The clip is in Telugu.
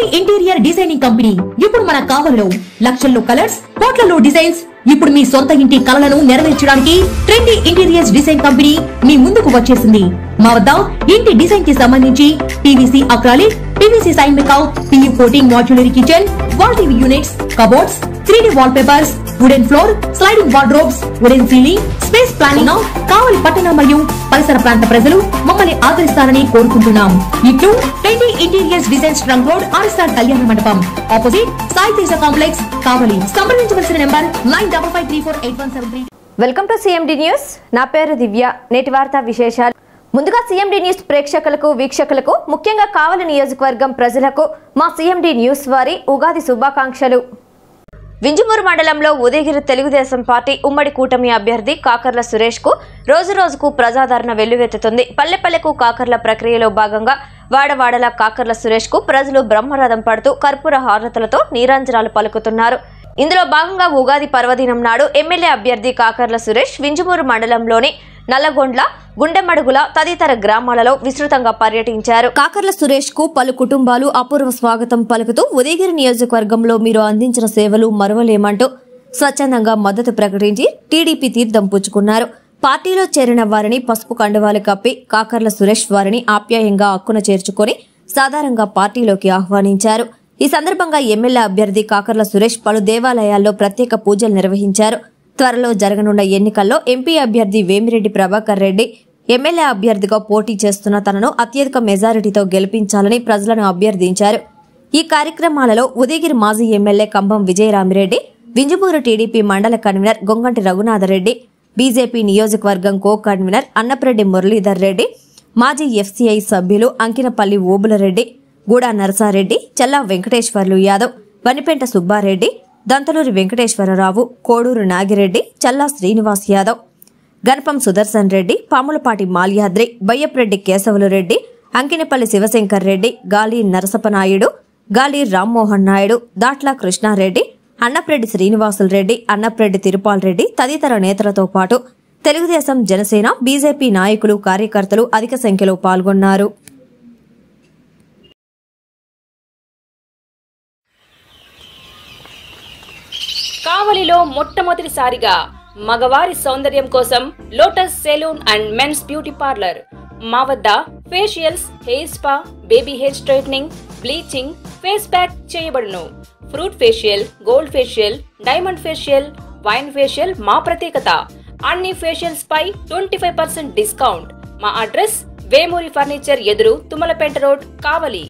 ఇంటీరియర్ డిజైనింగ్ కంపెనీ ఇప్పుడు మన కావలిలో లక్షల్లో కలర్స్ కోట్లలో డిజైన్స్ ఇప్పుడు మీ సొంత ఇంటి కలలను నెరవేర్చడానికి ట్రెండీ ఇంటీరియర్స్ డిజైన్ కంపెనీ మీ ముందుకు వచ్చేసింది మా వద్ద ఇంటి డిజైన్ కి సంబంధించి పీవీసీ అక్రాలిక్ పీవీసీ సైన్ మేకౌట్ PU coating modular kitchen wall TV units cupboards three D wall papers wooden floor sliding wardrobes wooden ceiling space planning Kavali పట్టణ మరియు పరిసర ప్రాంత ప్రజలు మమ్మల్ని ఆదరిస్తారని కోరుకుంటున్నాం ఇట్లు twenty interiors designs trunk road RSR కళ్యాణ మండపం ఆపోజిట్ సాయి తేజ కాంప్లెక్స్ కావలి సంప్రదించవలసిన number nine double five three four eight one seven three welcome to CMD news నా పేరు దివ్య నేటి వార్తా విశేషాలు ముందుగా సిఎండి న్యూస్ ప్రేక్షకులకు వీక్షకులకు ముఖ్యంగా కావలి నియోజకవర్గం ప్రజలకు మా సిఎండి న్యూస్ వారి ఉగాది శుభాకాంక్షలు వింజమూరు మండలంలో ఉదయగిరి తెలుగుదేశం పార్టీ ఉమ్మడి కూటమి అభ్యర్థి కాకర్ల సురేష్ కు రోజు రోజుకు ప్రజాదరణ వెల్లువెత్తుతుంది పల్లెపల్లెకు కాకర్ల ప్రక్రియలో భాగంగా వాడవాడల కాకర్ల సురేష్ కు ప్రజలు బ్రహ్మరథం పడుతూ కర్పూర హారతలతో నీరాంజనాలు పలుకుతున్నారు ఇందులో భాగంగా ఉగాది పర్వదినం నాడు ఎమ్మెల్యే అభ్యర్థి కాకర్ల సురేష్ వింజమూరు మండలంలోని నల్లగొండ్ల గుండెమడుగుల తదితర గ్రామాలలో విస్తృతంగా పర్యటించారు కాకర్ల సురేష్ కు పలు కుటుంబాలు అపూర్వ స్వాగతం పలుకుతూ ఉదయగిరి నియోజకవర్గంలో మీరు అందించిన సేవలు మరవలేమంటూ స్వచ్ఛందంగా మద్దతు ప్రకటించి టీడీపీ తీర్థం పుచ్చుకున్నారు పార్టీలో చేరిన వారిని పసుపు కండువాలు కప్పి కాకర్ల సురేష్ వారిని ఆప్యాయంగా హక్కున చేర్చుకొని సాధారణంగా పార్టీలోకి ఆహ్వానించారు ఈ సందర్భంగా ఎమ్మెల్యే అభ్యర్థి కాకర్ల సురేష్ పలు దేవాలయాల్లో ప్రత్యేక పూజలు నిర్వహించారు త్వరలో జరగనున్న ఎన్నికల్లో ఎంపీ అభ్యర్థి వేమిరెడ్డి ప్రభాకర్ రెడ్డి ఎమ్మెల్యే అభ్యర్థిగా పోటీ చేస్తున్న తనను అత్యధిక మెజారిటీతో గెలిపించాలని ప్రజలను అభ్యర్థించారు ఈ కార్యక్రమాలలో ఉదయగిరి మాజీ ఎమ్మెల్యే కంభం విజయరామిరెడ్డి వింజమూరు టీడీపీ మండల కన్వీనర్ గొంగంటి రఘునాథరెడ్డి బీజేపీ నియోజకవర్గం కో కన్వీనర్ అన్నప్రెడ్డి మురళీధర్ రెడ్డి మాజీ ఎఫ్సీఐ సభ్యులు అంకినపల్లి ఓబులరెడ్డి గూడా నరసారెడ్డి చల్లా వెంకటేశ్వర్లు యాదవ్ వనిపెంట సుబ్బారెడ్డి దంతలూరి వెంకటేశ్వరరావు కోడూరు నాగిరెడ్డి చల్లా శ్రీనివాస్ యాదవ్ గణపం సుదర్శన్ రెడ్డి పాములపాటి మాల్యాద్రి బయ్యప్రెడ్డి కేశవులు రెడ్డి అంకినపల్లి శివశంకర్ రెడ్డి గాలి నరసపనాయుడు గాలి రామ్మోహన్ నాయుడు దాట్ల కృష్ణారెడ్డి అన్నప్రెడ్డి శ్రీనివాసులు రెడ్డి అన్నప్రెడ్డి తిరుపాల్ రెడ్డి తదితర నేతలతో పాటు తెలుగుదేశం జనసేన బీజేపీ నాయకులు కార్యకర్తలు అధిక సంఖ్యలో పాల్గొన్నారు కావలిలో మొట్టమొదటిసారిగా మగవారి సౌందర్యం కోసం lotus saloon and men's beauty parlour మా వద్ద facials hair spa baby hair straightening bleaching face pack చేయబడును fruit facial gold facial diamond facial wine facial మా ప్రత్యేకత అన్ని ఫేషియల్స్ పై ట్వంటీ ఫైవ్ పర్సెంట్ డిస్కౌంట్ మా అడ్రస్ వేమూరి ఫర్నిచర్ ఎదురు తుమ్మలపేట రోడ్ కావలి